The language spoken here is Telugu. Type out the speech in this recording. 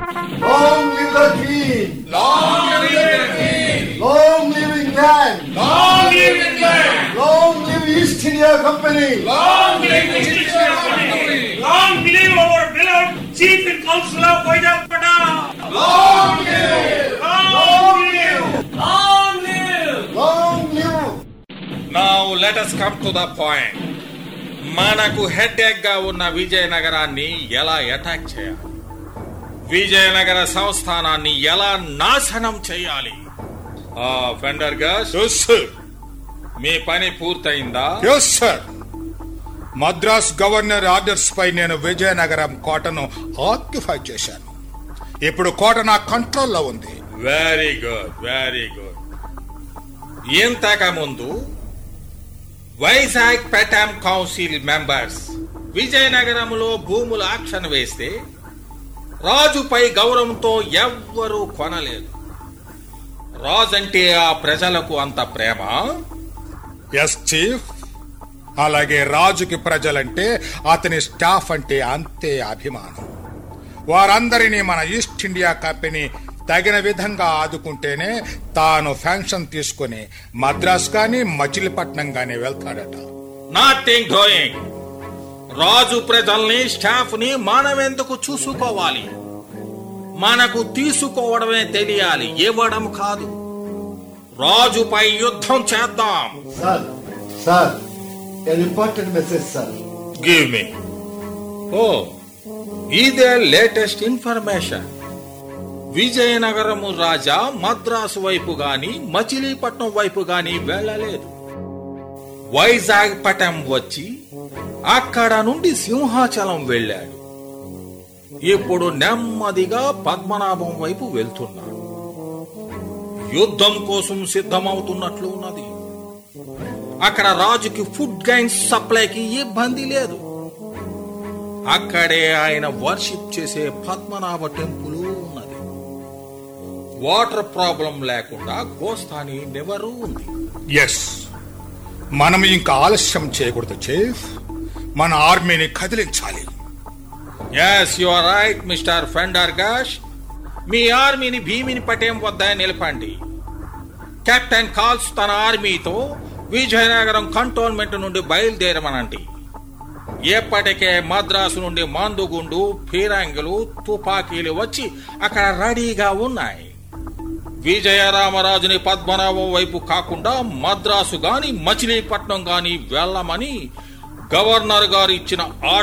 Long live the Queen! Long live the Queen! Long live England! Long live England! Long live East India Company! Long live the British Company! Long live our beloved Chief in Council of Vajrapata! Long live! Long live! Long live! Long live! Now let us come to the point మనకు హెడ్ గా ఉన్న విజయనగరాన్ని ఎలా అటాక్ చేయాలి విజయనగర సంస్థానాన్ని ఎలా నాశనం చేయాలి ఆ ఫెండర్ గా మీ పని పూర్తయిందా yes sir Madras governor orders పై నేను విజయనగరం కోటను ఆక్యుపై చేశాను ఇప్పుడు కోట నా కంట్రోల్లో ఉంది వెరీ గుడ్ వెరీ గుడ్ ఇంతకు ముందు వైజాగ్ పెటామ్ కౌన్సిల్ మెంబర్స్ విజయనగరంలో భూములు ఆక్షన్ వేస్తే రాజుపై గౌరవంతో ఎవ్వరూ కొనలేదు రాజంటే ఆ ప్రజలకు అంత ప్రేమ ఎస్ చీఫ్ అలాగే రాజుకి ప్రజలంటే అతని స్టాఫ్ అంటే అంతే అభిమానం వారందరినీ మన ఈస్ట్ ఇండియా కంపెనీ తగిన విధంగా ఆదుకుంటేనే తాను ఫ్యాంక్షన్ తీసుకుని మద్రాస్ కానీ మచిలీపట్నం కానీ వెళ్తాడట నాథింగ్ డూయింగ్ రాజు ప్రజల్ని స్టాఫ్ ని మనమెందుకు చూసుకోవాలి మనకు తీసుకోవడమే తెలియాలి ఇవ్వడం కాదు రాజుపై యుద్ధం చేద్దాం Sir, sir, an important message, sir. Give me ఓ ఇదే లేటెస్ట్ ఇన్ఫర్మేషన్ విజయనగరము రాజా మద్రాసు వైపు గాని మచిలీపట్నం వైపు గాని వెళ్ళలేదు వైజాగ్ పటం వచ్చి అక్కడ నుండి సింహాచలం వెళ్ళాడు ఇప్పుడు నెమ్మదిగా పద్మనాభం వైపు వెళ్తున్నాడు యుద్ధం కోసం సిద్ధమవుతున్నట్లు ఉన్నది అక్కడ రాజుకి ఫుడ్ గైన్స్ సప్లైకి ఇబ్బంది లేదు అక్కడే ఆయన వర్షిప్ చేసే పద్మనాభ టెంపుల్ ఉన్నది వాటర్ ప్రాబ్లం లేకుండా గోస్తాని నెవరు ఉంది ఎస్ మనం ఇంకా ఆలస్యం చేయకూడదు చీఫ్ మన ఆర్మీని కదిలించాలి yes you are right mister Fender గాష్ మీ ఆర్మీని భీమిని పటేం వద్ద నిలపండి కెప్టెన్ కాల్స్ తన ఆర్మీతో విజయనగరం కంటోన్మెంట్ నుండి బయలుదేరమనండి ఎప్పటికే మద్రాసు నుండి మందుగుండు ఫిరంగులు తుపాకీలు వచ్చి అక్కడ రెడీగా ఉన్నాయి విజయరామరాజుని పద్మనాభం వైపు కాకుండా మద్రాసు గాని మచిలీపట్నం గాని వెళ్ళమని గవర్నర్ గారు ఇచ్చిన ఆర్డర్